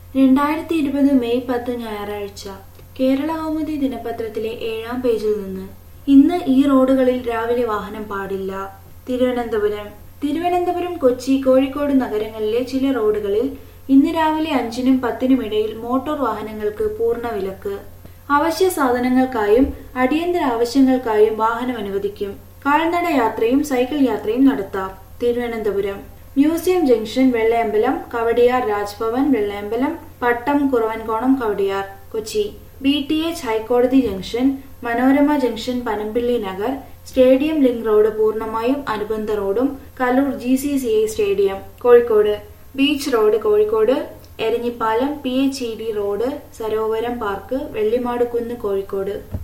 രണ്ടായിരത്തി ഇരുപത് മെയ് പത്ത് ഞായറാഴ്ച കേരള കൗമുദി ദിനപത്രത്തിലെ ഏഴാം പേജിൽ നിന്ന് ഇന്ന് ഈ റോഡുകളിൽ രാവിലെ വാഹനം പാടില്ല തിരുവനന്തപുരം തിരുവനന്തപുരം കൊച്ചി കോഴിക്കോട് നഗരങ്ങളിലെ ചില റോഡുകളിൽ ഇന്ന് രാവിലെ അഞ്ചിനും പത്തിനും ഇടയിൽ മോട്ടോർ വാഹനങ്ങൾക്ക് പൂർണ്ണ വിലക്ക് അവശ്യ സാധനങ്ങൾക്കായും അടിയന്തര ആവശ്യങ്ങൾക്കായും വാഹനം അനുവദിക്കും കാൽനട യാത്രയും സൈക്കിൾ യാത്രയും നടത്താം Thiruvananthapuram museum junction Vellayambalam Kowdiar Raj Bhavan Vellayambalam Pattom Kuravankonam Kowdiar Kochi B T H ഹൈക്കോടതി junction Manorama junction Panampilly Nagar stadium link road പൂർണ്ണമായും അനുബന്ധ റോഡും Kaloor G C C I stadium Kozhikode beach road Kozhikode Eranhipalam P H E D road Sarovaram park Vellimadukunnu Kozhikode